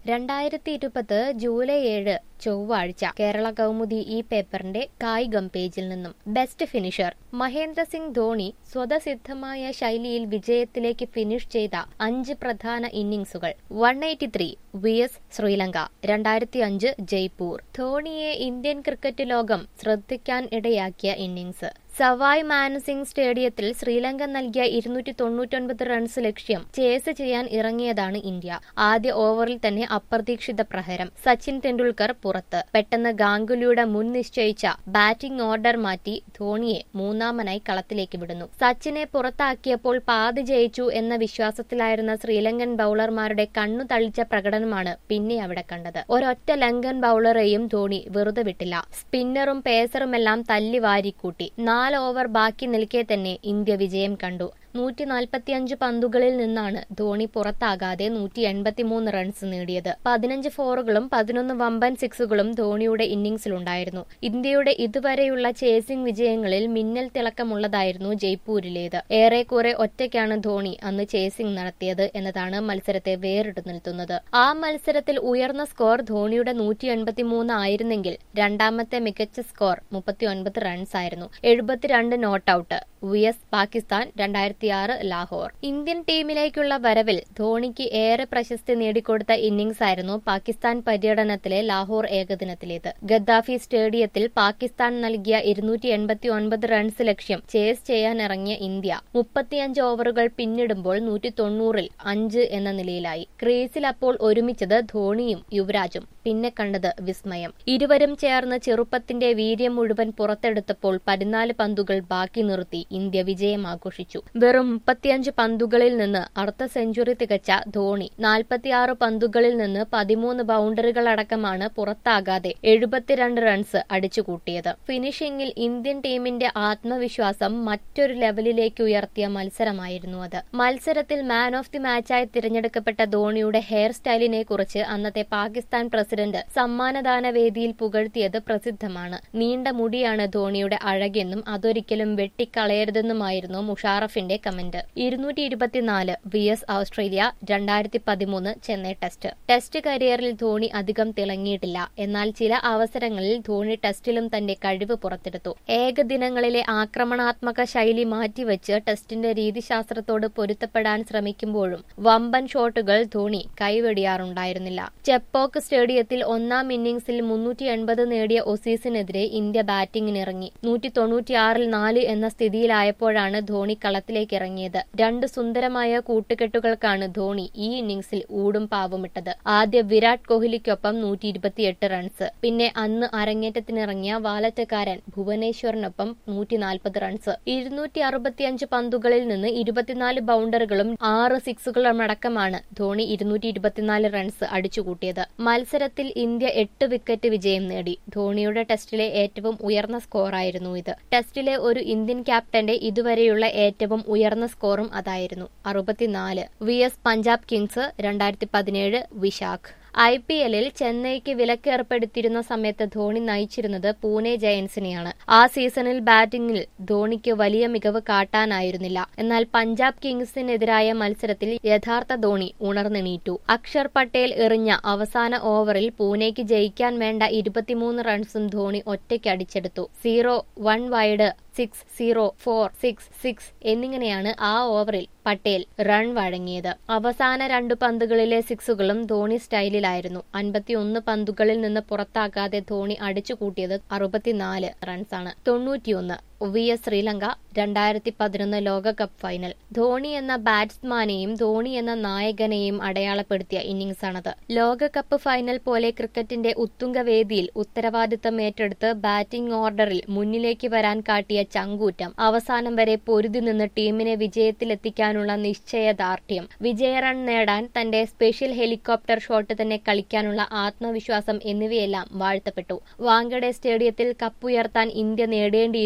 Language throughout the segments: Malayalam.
രണ്ടായിരത്തി ഇരുപത് ജൂലൈ ഏഴ് ചൊവ്വാഴ്ച കേരള കൗമുദി ഈ പേപ്പറിന്റെ കായികം പേജിൽ നിന്നും ബെസ്റ്റ് ഫിനിഷർ മഹേന്ദ്ര സിംഗ് ധോണി സ്വതസിദ്ധമായ ശൈലിയിൽ വിജയത്തിലേക്ക് ഫിനിഷ് ചെയ്ത അഞ്ച് പ്രധാന ഇന്നിംഗ്സുകൾ one eighty three V S Sri Lanka രണ്ടായിരത്തി അഞ്ച് ജയ്പൂർ ധോണിയെ ഇന്ത്യൻ ക്രിക്കറ്റ് ലോകം ശ്രദ്ധിക്കാൻ ഇടയാക്കിയ ഇന്നിംഗ്സ് സവായ് മാനസിംഗ് സ്റ്റേഡിയത്തിൽ ശ്രീലങ്ക നൽകിയ ഇരുന്നൂറ്റി തൊണ്ണൂറ്റൊൻപത് റൺസ് ലക്ഷ്യം ചേസ് ചെയ്യാൻ ഇറങ്ങിയതാണ് ഇന്ത്യ ആദ്യ ഓവറിൽ തന്നെ അപ്രതീക്ഷിത പ്രഹരം സച്ചിൻ തെണ്ടുൽക്കർ പുറത്ത് പെട്ടെന്ന് ഗാംഗുലിയുടെ മുൻ നിശ്ചയിച്ച ബാറ്റിംഗ് ഓർഡർ മാറ്റി ധോണിയെ മൂന്നാമനായി കളത്തിലേക്ക് വിടുന്നു സച്ചിനെ പുറത്താക്കിയപ്പോൾ പാതി ജയിച്ചു എന്ന വിശ്വാസത്തിലായിരുന്ന ശ്രീലങ്കൻ ബൌളർമാരുടെ കണ്ണു തള്ളിച്ച പ്രകടനമാണ് പിന്നെ അവിടെ കണ്ടത് ഒരൊറ്റ ലങ്കൻ ബൌളറെയും ധോണി വെറുതെ വിട്ടില്ല സ്പിന്നറും പേസറുമെല്ലാം തല്ലി വാരിക്കൂട്ടി നാല് ഓവർ ബാക്കി നിൽക്കെ തന്നെ ഇന്ത്യ വിജയം കണ്ടു നൂറ്റി നാൽപ്പത്തിയഞ്ച് പന്തുകളിൽ നിന്നാണ് ധോണി പുറത്താകാതെ നൂറ്റി എൺപത്തിമൂന്ന് റൺസ് നേടിയത് പതിനഞ്ച് ഫോറുകളും പതിനൊന്ന് വമ്പൻ സിക്സുകളും ധോണിയുടെ ഇന്നിംഗ്സിലുണ്ടായിരുന്നു ഇന്ത്യയുടെ ഇതുവരെയുള്ള ചേസിംഗ് വിജയങ്ങളിൽ മിന്നൽ തിളക്കമുള്ളതായിരുന്നു ജയ്പൂരിലേത് ഏറെക്കുറെ ഒറ്റയ്ക്കാണ് ധോണി അന്ന് ചേസിംഗ് നടത്തിയത് എന്നതാണ് മത്സരത്തെ വേറിട്ട് നിൽത്തുന്നത് ആ മത്സരത്തിൽ ഉയർന്ന സ്കോർ ധോണിയുടെ നൂറ്റി എൺപത്തിമൂന്ന് ആയിരുന്നെങ്കിൽ രണ്ടാമത്തെ മികച്ച സ്കോർ മുപ്പത്തിയൊൻപത് റൺസ് ആയിരുന്നു എഴുപത്തിരണ്ട് not out V S Pakistan രണ്ടായിരത്തി ആറ് ലാഹോർ ഇന്ത്യൻ ടീമിലേക്കുള്ള വരവിൽ ധോണിക്ക് ഏറെ പ്രശസ്തി നേടിക്കൊടുത്ത ഇന്നിംഗ്സ് ആയിരുന്നു പാകിസ്ഥാൻ പര്യടനത്തിലെ ലാഹോർ ഏകദിനത്തിലേത് ഗദ്ദാഫി സ്റ്റേഡിയത്തിൽ പാകിസ്ഥാൻ നൽകിയ ഇരുന്നൂറ്റി എൺപത്തി ഒൻപത് റൺസ് ലക്ഷ്യം ചേസ് ചെയ്യാൻ ഇറങ്ങിയ ഇന്ത്യ മുപ്പത്തിയഞ്ച് ഓവറുകൾ പിന്നിടുമ്പോൾ നൂറ്റി തൊണ്ണൂറിൽ അഞ്ച് എന്ന നിലയിലായി ക്രീസിൽ അപ്പോൾ ഒരുമിച്ചത് ധോണിയും യുവരാജും പിന്നെ കണ്ടത് വിസ്മയം ഇരുവരും ചേർന്ന് ചെറുപ്പത്തിന്റെ വീര്യം മുഴുവൻ പുറത്തെടുത്തപ്പോൾ പതിനാല് പന്തുകൾ ബാക്കി നിർത്തി ഇന്ത്യ വിജയം ആഘോഷിച്ചു വെറും മുപ്പത്തിയഞ്ച് പന്തുകളിൽ നിന്ന് അർദ്ധ സെഞ്ചുറി തികച്ച ധോണി നാൽപ്പത്തിയാറ് പന്തുകളിൽ നിന്ന് പതിമൂന്ന് ബൌണ്ടറികളടക്കമാണ് പുറത്താകാതെ എഴുപത്തിരണ്ട് റൺസ് അടിച്ചുകൂട്ടിയത് ഫിനിഷിംഗിൽ ഇന്ത്യൻ ടീമിന്റെ ആത്മവിശ്വാസം മറ്റൊരു ലെവലിലേക്ക് ഉയർത്തിയ മത്സരമായിരുന്നു അത് മത്സരത്തിൽ മാൻ ഓഫ് ദി മാച്ചായി തിരഞ്ഞെടുക്കപ്പെട്ട ധോണിയുടെ ഹെയർ സ്റ്റൈലിനെ കുറിച്ച് അന്നത്തെ പാകിസ്ഥാൻ പ്രസിഡന്റ് സമ്മാനദാന വേദിയിൽ പുകഴ്ത്തിയത് പ്രസിദ്ധമാണ് നീണ്ട മുടിയാണ് ധോണിയുടെ അഴകെന്നും അതൊരിക്കലും വെട്ടിക്കളയരുതെന്നുമായിരുന്നു മുഷാറഫിന്റെ കമന്റ് ഇരുന്നൂറ്റി ഇരുപത്തിനാല് വി എസ് ഓസ്ട്രേലിയ രണ്ടായിരത്തി പതിമൂന്ന് ചെന്നൈ ടെസ്റ്റ് ടെസ്റ്റ് കരിയറിൽ ധോണി അധികം തിളങ്ങിയിട്ടില്ല എന്നാൽ ചില അവസരങ്ങളിൽ ധോണി ടെസ്റ്റിലും തന്റെ കഴിവ് പുറത്തെടുത്തു ഏകദിനങ്ങളിലെ ആക്രമണാത്മക ശൈലി മാറ്റിവെച്ച് ടെസ്റ്റിന്റെ രീതിശാസ്ത്രത്തോട് പൊരുത്തപ്പെടാൻ ശ്രമിക്കുമ്പോഴും വമ്പൻ ഷോട്ടുകൾ ധോണി കൈവെടിയാറുണ്ടായിരുന്നില്ല ചെപ്പോക്ക് സ്റ്റേഡിയത്തിൽ ഒന്നാം ഇന്നിംഗ്സിൽ മുന്നൂറ്റി എൺപത് നേടിയ ഒസീസിനെതിരെ ഇന്ത്യ ബാറ്റിംഗിനിറങ്ങി നൂറ്റി തൊണ്ണൂറ്റിയാറിൽ നാല് എന്ന സ്ഥിതിയിലായപ്പോഴാണ് ധോണി കളത്തിലേക്ക് ഇറങ്ങിയത് രണ്ട് സുന്ദരമായ കൂട്ടുകെട്ടുകൾക്കാണ് ധോണി ഈ ഇന്നിംഗ്സിൽ ഊടും പാവുമിട്ടത് ആദ്യ വിരാട് കോഹ്ലിക്കൊപ്പം നൂറ്റി ഇരുപത്തിയെട്ട് റൺസ് പിന്നെ അന്ന് അരങ്ങേറ്റത്തിനിറങ്ങിയ വാലറ്റക്കാരൻ ഭുവനേശ്വറിനൊപ്പം നൂറ്റി നാൽപ്പത് റൺസ് ഇരുന്നൂറ്റി അറുപത്തിയഞ്ച് പന്തുകളിൽ നിന്ന് ഇരുപത്തിനാല് ബൌണ്ടറുകളും ആറ് സിക്സുകളുമടക്കമാണ് ധോണി ഇരുന്നൂറ്റി ഇരുപത്തിനാല് റൺസ് അടിച്ചുകൂട്ടിയത് മത്സരത്തിൽ ഇന്ത്യ എട്ട് വിക്കറ്റ് വിജയം നേടി ധോണിയുടെ ടെസ്റ്റിലെ ഏറ്റവും ഉയർന്ന സ്കോറായിരുന്നു ഇത് ടെസ്റ്റിലെ ഒരു ഇന്ത്യൻ ക്യാപ്റ്റന്റെ ഇതുവരെയുള്ള ഏറ്റവും ഉയർന്ന സ്കോറും അതായിരുന്നു അറുപത്തിനാല് വി എസ് പഞ്ചാബ് കിങ്സ് രണ്ടായിരത്തി പതിനേഴ് വിശാഖ് ഐ പി എല്ലിൽ ചെന്നൈക്ക് വിലക്കേർപ്പെടുത്തിയിരുന്ന സമയത്ത് ധോണി നയിച്ചിരുന്നത് പൂനെ ജയൻസിനെയാണ് ആ സീസണിൽ ബാറ്റിംഗിൽ ധോണിക്ക് വലിയ മികവ് കാട്ടാനായിരുന്നില്ല എന്നാൽ പഞ്ചാബ് കിങ്സിനെതിരായ മത്സരത്തിൽ യഥാർത്ഥ ധോണി ഉണർന്നെണീറ്റു അക്ഷർ പട്ടേൽ എറിഞ്ഞ അവസാന ഓവറിൽ പൂനെക്ക് ജയിക്കാൻ വേണ്ട ഇരുപത്തിമൂന്ന് റൺസും ധോണി ഒറ്റയ്ക്ക് അടിച്ചെടുത്തു zero one wide six zero four six six എന്നിങ്ങനെയാണ് ആ ഓവറിൽ പട്ടേൽ റൺ വഴങ്ങിയത് അവസാന രണ്ടു പന്തുകളിലെ സിക്സുകളും ധോണി സ്റ്റൈലിലായിരുന്നു അൻപത്തിയൊന്ന് പന്തുകളിൽ നിന്ന് പുറത്താക്കാതെ ധോണി അടിച്ചുകൂട്ടിയത് അറുപത്തിനാല് റൺസാണ് തൊണ്ണൂറ്റിയൊന്ന് വി എസ് ശ്രീലങ്ക രണ്ടായിരത്തി പതിനൊന്ന് ലോകകപ്പ് ഫൈനൽ ധോണി എന്ന ബാറ്റ്സ്മാനെയും ധോണി എന്ന നായകനെയും അടയാളപ്പെടുത്തിയ ഇന്നിംഗ്സാണത് ലോകകപ്പ് ഫൈനൽ പോലെ ക്രിക്കറ്റിന്റെ ഉത്തുംഗവേദിയിൽ ഉത്തരവാദിത്തം ഏറ്റെടുത്ത് ബാറ്റിംഗ് ഓർഡറിൽ മുന്നിലേക്ക് വരാൻ കാട്ടിയ ചങ്കൂറ്റം അവസാനം വരെ പൊരുതി നിന്ന് ടീമിനെ വിജയത്തിലെത്തിക്കാനുള്ള നിശ്ചയദാർഢ്യം വിജയ റൺ നേടാൻ തന്റെ സ്പെഷ്യൽ ഹെലികോപ്റ്റർ ഷോട്ട് തന്നെ കളിക്കാനുള്ള ആത്മവിശ്വാസം എന്നിവയെല്ലാം വാഴ്ത്തപ്പെട്ടു വാങ്കഡെ സ്റ്റേഡിയത്തിൽ കപ്പുയർത്താൻ ഇന്ത്യ നേടേണ്ടിയിരുന്നത്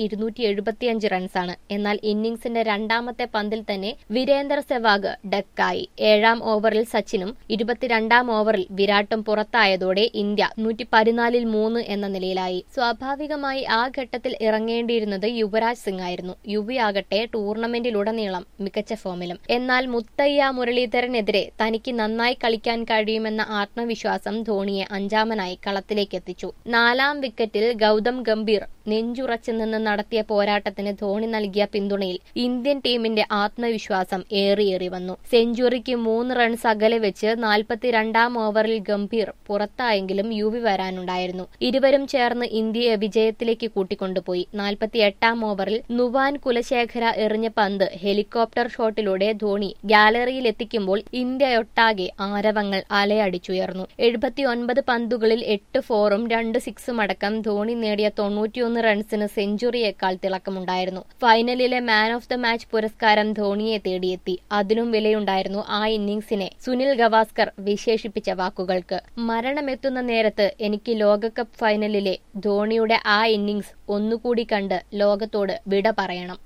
ഇരുന്നൂറ്റി എഴുപത്തിയഞ്ച് റൺസാണ് എന്നാൽ ഇന്നിംഗ്സിന്റെ രണ്ടാമത്തെ പന്തിൽ തന്നെ വീരേന്ദർ സെവാഗ് ഡക്കായി ഏഴാം ഓവറിൽ സച്ചിനും ഇരുപത്തിരണ്ടാം ഓവറിൽ വിരാട്ടും പുറത്തായതോടെ ഇന്ത്യ നൂറ്റി പതിനാലിൽ മൂന്ന് എന്ന നിലയിലായി സ്വാഭാവികമായി ആ ഘട്ടത്തിൽ ഇറങ്ങേണ്ടിയിരുന്നത് യുവരാജ് സിംഗ് ആയിരുന്നു യുവിയാകട്ടെ ടൂർണമെന്റിലുടനീളം മികച്ച ഫോമിലും എന്നാൽ മുത്തയ്യ മുരളീധരനെതിരെ തനിക്ക് നന്നായി കളിക്കാൻ കഴിയുമെന്ന ആത്മവിശ്വാസം ധോണിയെ അഞ്ചാമനായി കളത്തിലേക്ക് എത്തിച്ചു നാലാം വിക്കറ്റിൽ ഗൗതം ഗംഭീർ നെഞ്ചുറച്ചു നിന്ന് നടത്തിയ പോരാട്ടത്തിന് ധോണി നൽകിയ പിന്തുണയിൽ ഇന്ത്യൻ ടീമിന്റെ ആത്മവിശ്വാസം ഏറിയേറി വന്നു സെഞ്ചുറിക്ക് മൂന്ന് റൺസ് അകലെ വെച്ച് നാൽപ്പത്തിരണ്ടാം ഓവറിൽ ഗംഭീർ പുറത്തായെങ്കിലും യുവി വരാനുണ്ടായിരുന്നു ഇരുവരും ചേർന്ന് ഇന്ത്യയെ വിജയത്തിലേക്ക് കൂട്ടിക്കൊണ്ടുപോയി നാൽപ്പത്തിയെട്ടാം ഓവറിൽ നുവാൻ കുലശേഖര എറിഞ്ഞ പന്ത് ഹെലികോപ്റ്റർ ഷോട്ടിലൂടെ ധോണി ഗാലറിയിൽ എത്തിക്കുമ്പോൾ ഇന്ത്യയൊട്ടാകെ ആരവങ്ങൾ അലയടിച്ചുയർന്നു എഴുപത്തിയൊൻപത് പന്തുകളിൽ എട്ട് ഫോറും രണ്ട് സിക്സും അടക്കം ധോണി നേടിയ തൊണ്ണൂറ്റിയൊന്ന് റൺസിന് സെഞ്ചുറിയേക്കാൾ തിളക്കമുണ്ടായിരുന്നു ഫൈനലിലെ മാൻ ഓഫ് ദ മാച്ച് പുരസ്കാരം ധോണിയെ തേടിയെത്തി അതിനും വിലയുണ്ടായിരുന്നു ആ ഇന്നിംഗ്സിനെ സുനിൽ ഗവാസ്കർ വിശേഷിപ്പിച്ച വാക്കുകൾക്ക് മരണമെത്തുന്ന നേരത്ത് എനിക്ക് ലോകകപ്പ് ഫൈനലിലെ ധോണിയുടെ ആ ഇന്നിംഗ്സ് ഒന്നുകൂടി കണ്ട് ലോകത്തോട് വിട പറയണം